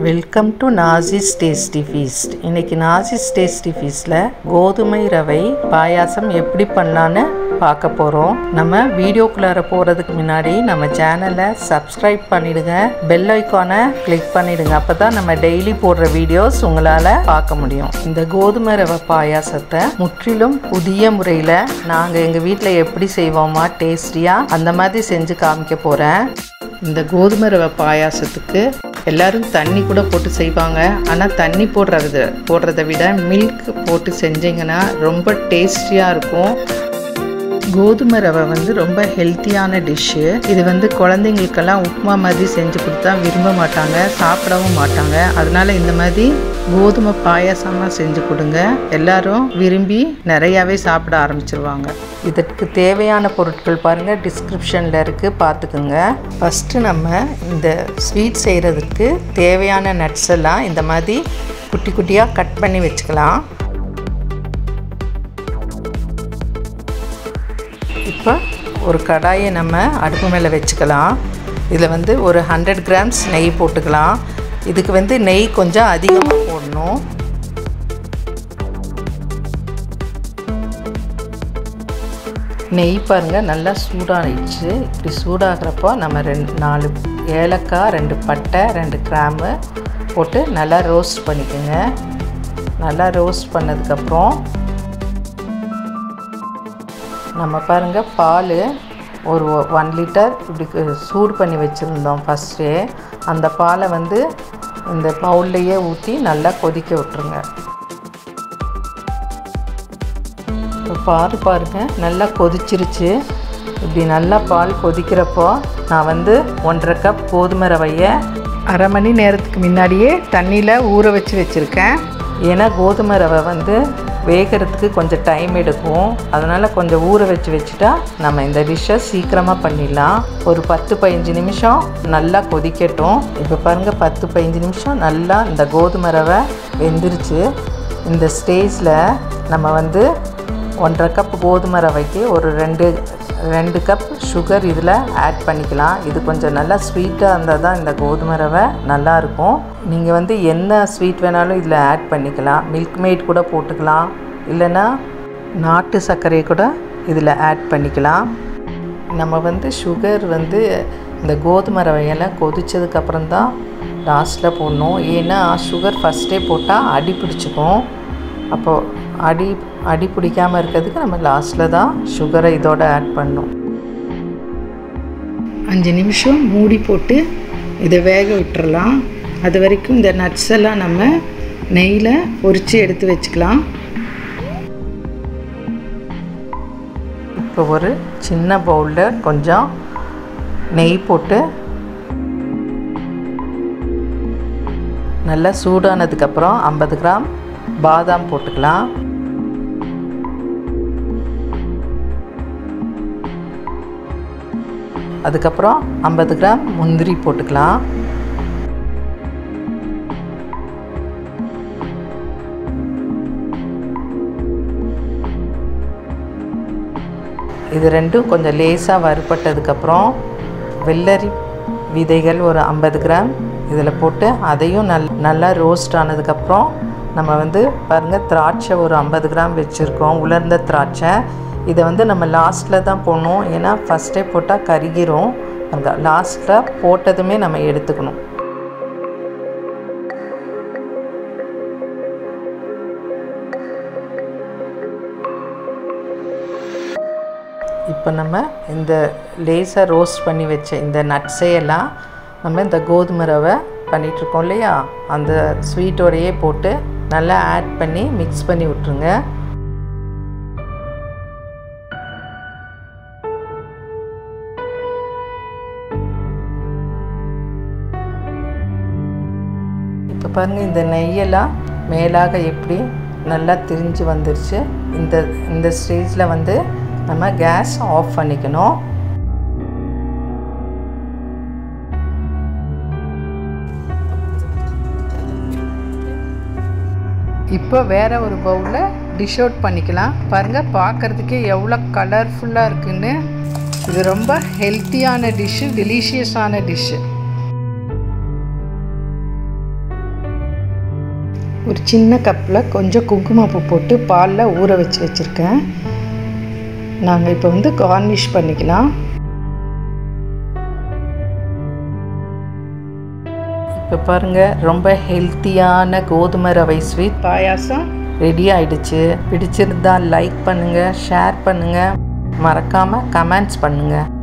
welcome to Nasis tasty feast இன்னைக்கு Nasis tasty ஃபீஸ்டில் கோதுமை ரவை பாயாசம் எப்படி பண்ணலான்னு பார்க்க போகிறோம் நம்ம வீடியோக்குள்ளார போகிறதுக்கு முன்னாடி நம்ம சேனலை சப்ஸ்கிரைப் பண்ணிடுங்க பெல் ஐக்கானை கிளிக் பண்ணிடுங்க அப்போ தான் நம்ம டெய்லி போடுற வீடியோஸ் உங்களால் பார்க்க முடியும் இந்த கோதுமை ரவை பாயாசத்தை முற்றிலும் புதிய முறையில் நாங்கள் எங்கள் வீட்டில் எப்படி செய்வோமா டேஸ்டியாக அந்த மாதிரி செஞ்சு காமிக்க போகிறேன் இந்த கோதுமை ரவை பாயாசத்துக்கு எல்லாரும் தண்ணி கூட போட்டு செய்வாங்க ஆனால் தண்ணி போடுறது போடுறத விட மில்க் போட்டு செஞ்சீங்கன்னா ரொம்ப டேஸ்டியாக இருக்கும் கோதுமை ரவை வந்து ரொம்ப ஹெல்த்தியான டிஷ்ஷு இது வந்து குழந்தைங்களுக்கெல்லாம் உப்புமா மாதிரி செஞ்சு கொடுத்தா விரும்ப மாட்டாங்க சாப்பிடவும் மாட்டாங்க அதனால இந்த மாதிரி கோதுமை பாயாசமாக செஞ்சு கொடுங்க எல்லாரும் விரும்பி நிறையாவே சாப்பிட ஆரம்பிச்சிருவாங்க இதற்கு தேவையான பொருட்கள் பாருங்கள் டிஸ்கிரிப்ஷனில் இருக்குது பார்த்துக்குங்க ஃபஸ்ட்டு நம்ம இந்த ஸ்வீட் செய்கிறதுக்கு தேவையான நட்ஸ் எல்லாம் இந்த மாதிரி குட்டி குட்டியாக கட் பண்ணி வச்சுக்கலாம் இப்போ ஒரு கடாயை நம்ம அடுப்பு மேலே வச்சுக்கலாம் இதில் வந்து ஒரு ஹண்ட்ரட் கிராம்ஸ் நெய் போட்டுக்கலாம் இதுக்கு வந்து நெய் கொஞ்சம் அதிகமாக போடணும் நெய் பாருங்கள் நல்லா சூடாகிடுச்சு இப்படி சூடாகிறப்போ நம்ம ரெண்டு நாலு ஏலக்காய் ரெண்டு பட்டை ரெண்டு கிராம்பு போட்டு நல்லா ரோஸ்ட் பண்ணிக்கோங்க நல்லா ரோஸ்ட் பண்ணதுக்கப்புறம் நம்ம பாருங்கள் பால் ஒரு ஒன் லிட்டர் இப்படி சூடு பண்ணி வச்சுருந்தோம் ஃபஸ்ட்டே அந்த பாலை வந்து இந்த பவுல்லையே ஊற்றி நல்லா கொதிக்க விட்டுருங்க இப்போ பால் பாருங்கள் நல்லா கொதிச்சிருச்சு இப்படி நல்லா பால் கொதிக்கிறப்போ நான் வந்து ஒன்றரை கப் கோதுமை ரவையை அரை மணி நேரத்துக்கு முன்னாடியே தண்ணியில் ஊற வச்சு வச்சுருக்கேன் ஏன்னா கோதுமை ரவை வந்து வேகிறதுக்கு கொஞ்சம் டைம் எடுக்கும் அதனால் கொஞ்சம் ஊற வச்சு வச்சுட்டா நம்ம இந்த டிஷ்ஷை சீக்கிரமாக பண்ணிடலாம் ஒரு பத்து பதினஞ்சு நிமிஷம் நல்லா கொதிக்கட்டும் இப்போ பாருங்கள் பத்து பதினஞ்சு நிமிஷம் நல்லா இந்த கோதுமை ரவை வெந்துருச்சு இந்த ஸ்டேஜில் நம்ம வந்து ஒன்றரை கப் கோதுமை ரவைக்கு ஒரு ரெண்டு ரெண்டு கப் சுகர் இதில் ஆட் பண்ணிக்கலாம் இது கொஞ்சம் நல்லா ஸ்வீட்டாக இருந்தால் தான் இந்த கோதுமை ரவை நல்லாயிருக்கும் நீங்கள் வந்து என்ன ஸ்வீட் வேணாலும் இதில் ஆட் பண்ணிக்கலாம் மில்க் மேட் கூட போட்டுக்கலாம் இல்லைன்னா நாட்டு சர்க்கரையை கூட இதில் ஆட் பண்ணிக்கலாம் நம்ம வந்து சுகர் வந்து இந்த கோதுமை ரவையெல்லாம் கொதித்ததுக்கப்புறம் தான் லாஸ்ட்டில் போடணும் ஏன்னா சுகர் ஃபஸ்ட்டே போட்டால் அடி பிடிச்சிக்கும் அப்போது அடி அடி பிடிக்காமல் இருக்கிறதுக்கு நம்ம லாஸ்ட்டில் தான் சுகரை இதோட ஆட் பண்ணணும் அஞ்சு நிமிஷம் மூடி போட்டு இதை வேக விட்டுறலாம் அது வரைக்கும் இந்த நட்ஸ் எல்லாம் நம்ம நெய்யில் பொரித்து எடுத்து வச்சுக்கலாம் இப்போ ஒரு சின்ன பவுலில் கொஞ்சம் நெய் போட்டு நல்லா சூடானதுக்கப்புறம் ஐம்பது கிராம் பாதாம் போட்டுக்கலாம் அதுக்கப்புறம் ஐம்பது கிராம் முந்திரி போட்டுக்கலாம் இது ரெண்டும் கொஞ்சம் லேசாக வறுபட்டதுக்கப்புறம் வெள்ளரி விதைகள் ஒரு ஐம்பது கிராம் இதில் போட்டு அதையும் நல் நல்லா ரோஸ்ட் ஆனதுக்கப்புறம் நம்ம வந்து பாருங்கள் திராட்சை ஒரு ஐம்பது கிராம் வச்சுருக்கோம் உலர்ந்த திராட்சை இதை வந்து நம்ம லாஸ்ட்டில் தான் போடணும் ஏன்னா ஃபஸ்ட்டே போட்டால் கருகிரும் அந்த லாஸ்ட்டில் போட்டதுமே நம்ம எடுத்துக்கணும் இப்போ நம்ம இந்த லேசாக ரோஸ்ட் பண்ணி வச்ச இந்த நட்ஸையெல்லாம் நம்ம இந்த கோதுமை ரவை பண்ணிகிட்ருக்கோம் இல்லையா அந்த ஸ்வீட்டோடையே போட்டு நல்லா ஆட் பண்ணி மிக்ஸ் பண்ணி விட்ருங்க இப்போ பாருங்கள் இந்த நெய்யெல்லாம் மேலாக எப்படி நல்லா திரிஞ்சு வந்துருச்சு இந்த இந்த ஸ்டேஜில் வந்து நம்ம கேஸ் ஆஃப் பண்ணிக்கணும் இப்போ வேறு ஒரு பவுலில் டிஷ் அவுட் பண்ணிக்கலாம் பாருங்கள் பார்க்குறதுக்கே எவ்வளோ கலர்ஃபுல்லாக இருக்குன்னு இது ரொம்ப ஹெல்த்தியான டிஷ்ஷு டெலிஷியஸான டிஷ்ஷு ஒரு சின்ன கப்பில் கொஞ்சம் குங்குமப்பூ போட்டு பாலில் ஊற வச்சு வச்சுருக்கேன் நாங்கள் இப்போ வந்து கார்னிஷ் பண்ணிக்கலாம் இப்போ பாருங்கள் ரொம்ப ஹெல்த்தியான கோதுமை ரவை ஸ்வீட் பாயாசம் ரெடி ஆயிடுச்சு பிடிச்சிருந்தா லைக் பண்ணுங்கள் ஷேர் பண்ணுங்கள் மறக்காமல் கமெண்ட்ஸ் பண்ணுங்கள்